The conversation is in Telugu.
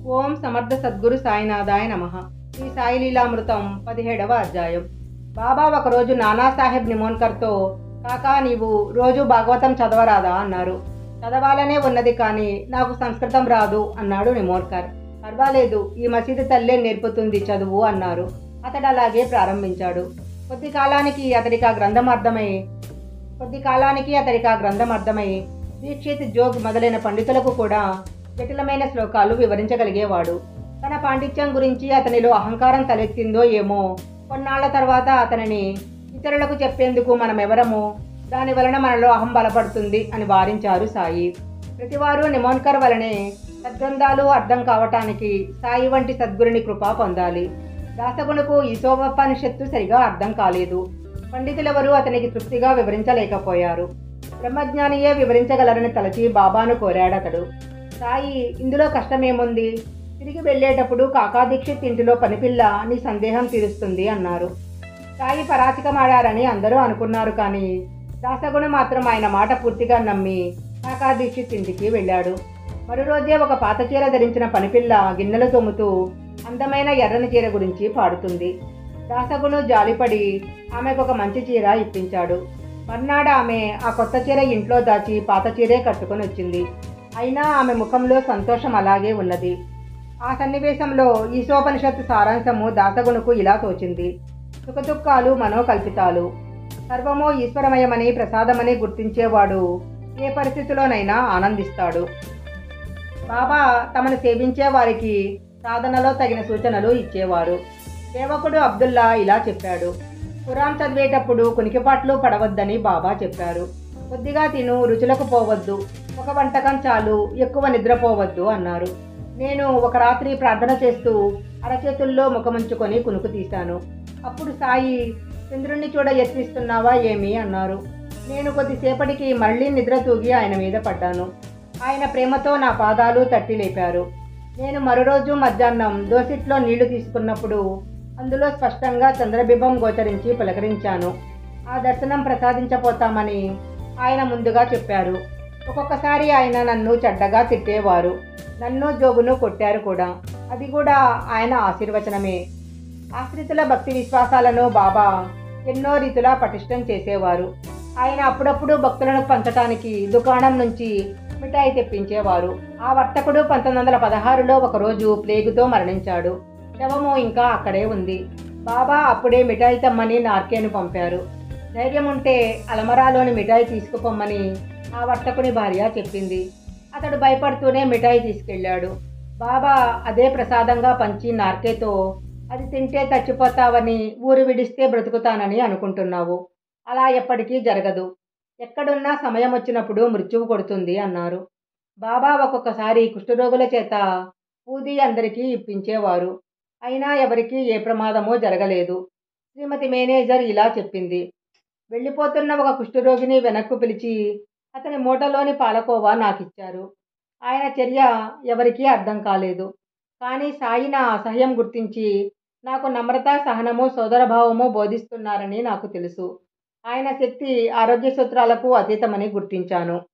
ఓం సమర్థ సద్గురు సాయినాథాయ నమ శ్రీ సాయి లీలామృతం పదిహేడవ అధ్యాయం బాబా ఒకరోజు నానాసాహెబ్ నిమోన్కర్తో కాకా నీవు రోజు భాగవతం చదవరాదా అన్నారు చదవాలనే ఉన్నది కానీ నాకు సంస్కృతం రాదు అన్నాడు నిమోన్కర్ పర్వాలేదు ఈ మసీదు తల్లే నేర్పుతుంది చదువు అన్నారు అతడు అలాగే ప్రారంభించాడు కొద్ది కాలానికి అతడికి ఆ గ్రంథం అర్థమై కొద్ది కాలానికి అతడికి ఆ గ్రంథం అర్థమై దీక్షిత్ జోగ్ మొదలైన పండితులకు కూడా జటిలమైన శ్లోకాలు వివరించగలిగేవాడు తన పాండిత్యం గురించి అతనిలో అహంకారం తలెత్తిందో ఏమో కొన్నాళ్ల తర్వాత అతనిని ఇతరులకు చెప్పేందుకు మనం ఎవరము దాని వలన మనలో అహం బలపడుతుంది అని వారించారు సాయి ప్రతివారు నిమోన్కర్ వలనే సద్గ్రంథాలు అర్థం కావటానికి సాయి వంటి సద్గురుని కృప పొందాలి దాసగుణకు ఈశోపనిషత్తు సరిగా అర్థం కాలేదు పండితులెవరూ అతనికి తృప్తిగా వివరించలేకపోయారు బ్రహ్మజ్ఞానియే వివరించగలరని తలచి బాబాను కోరాడతడు సాయి ఇందులో కష్టమేముంది తిరిగి వెళ్ళేటప్పుడు కాకా దీక్షిత్ ఇంటిలో పనిపిల్ల నీ సందేహం తీరుస్తుంది అన్నారు సాయి పరాచికమాడారని అందరూ అనుకున్నారు కానీ దాసగుణ మాత్రం ఆయన మాట పూర్తిగా నమ్మి కాకా దీక్షిత్ ఇంటికి వెళ్ళాడు మరో రోజే ఒక పాత చీర ధరించిన పనిపిల్ల గిన్నెలు తొమ్ముతూ అందమైన ఎర్రని చీర గురించి పాడుతుంది దాసగును జాలిపడి ఆమెకు ఒక మంచి చీర ఇప్పించాడు మర్నాడు ఆమె ఆ కొత్త చీర ఇంట్లో దాచి పాత చీరే కట్టుకొని వచ్చింది అయినా ఆమె ముఖంలో సంతోషం అలాగే ఉన్నది ఆ సన్నివేశంలో ఈశోపనిషత్తు సారాంశము దాసగుణకు ఇలా తోచింది సుఖదుఖాలు మనోకల్పితాలు సర్వమో ఈశ్వరమయమని ప్రసాదమని గుర్తించేవాడు ఏ పరిస్థితిలోనైనా ఆనందిస్తాడు బాబా తమను సేవించే వారికి సాధనలో తగిన సూచనలు ఇచ్చేవారు సేవకుడు అబ్దుల్లా ఇలా చెప్పాడు ఖురాన్ చదివేటప్పుడు కునికిపాట్లు పడవద్దని బాబా చెప్పారు కొద్దిగా తిను రుచులకు పోవద్దు ఒక వంటకం చాలు ఎక్కువ నిద్రపోవద్దు అన్నారు నేను ఒక రాత్రి ప్రార్థన చేస్తూ అరచేతుల్లో ముఖముంచుకొని కునుకు తీశాను అప్పుడు సాయి చంద్రుణ్ణి చూడ యత్నిస్తున్నావా ఏమి అన్నారు నేను కొద్దిసేపటికి మళ్ళీ నిద్ర తూగి ఆయన మీద పడ్డాను ఆయన ప్రేమతో నా పాదాలు తట్టి లేపారు నేను మరో రోజు మధ్యాహ్నం దోసిట్లో నీళ్లు తీసుకున్నప్పుడు అందులో స్పష్టంగా చంద్రబింబం గోచరించి పలకరించాను ఆ దర్శనం ప్రసాదించపోతామని ఆయన ముందుగా చెప్పారు ఒక్కొక్కసారి ఆయన నన్ను చెడ్డగా తిట్టేవారు నన్ను జోగును కొట్టారు కూడా అది కూడా ఆయన ఆశీర్వచనమే ఆశ్రితుల భక్తి విశ్వాసాలను బాబా ఎన్నో రీతులా పటిష్టం చేసేవారు ఆయన అప్పుడప్పుడు భక్తులను పంచటానికి దుకాణం నుంచి మిఠాయి తెప్పించేవారు ఆ వర్తకుడు పంతొమ్మిది వందల పదహారులో ఒకరోజు ప్లేగుతో మరణించాడు శవము ఇంకా అక్కడే ఉంది బాబా అప్పుడే మిఠాయి తెమ్మని నార్కేను పంపారు ధైర్యం ఉంటే అలమరాలోని మిఠాయి తీసుకుపోమ్మని ఆ వర్తకుని భార్య చెప్పింది అతడు భయపడుతూనే మిఠాయి తీసుకెళ్ళాడు బాబా అదే ప్రసాదంగా పంచి నార్కేతో అది తింటే చచ్చిపోతావని ఊరు విడిస్తే బ్రతుకుతానని అనుకుంటున్నావు అలా ఎప్పటికీ జరగదు ఎక్కడున్నా సమయం వచ్చినప్పుడు మృత్యువు కొడుతుంది అన్నారు బాబా ఒక్కొక్కసారి కుష్ఠరోగుల చేత పూది అందరికీ ఇప్పించేవారు అయినా ఎవరికీ ఏ ప్రమాదమో జరగలేదు శ్రీమతి మేనేజర్ ఇలా చెప్పింది వెళ్ళిపోతున్న ఒక కుష్ఠరోగిని వెనక్కు పిలిచి అతని మూటలోని పాలకోవా నాకిచ్చారు ఆయన చర్య ఎవరికీ అర్థం కాలేదు కానీ సాయి నా అసహ్యం గుర్తించి నాకు నమ్రత సహనము సోదరభావము బోధిస్తున్నారని నాకు తెలుసు ఆయన శక్తి ఆరోగ్య సూత్రాలకు అతీతమని గుర్తించాను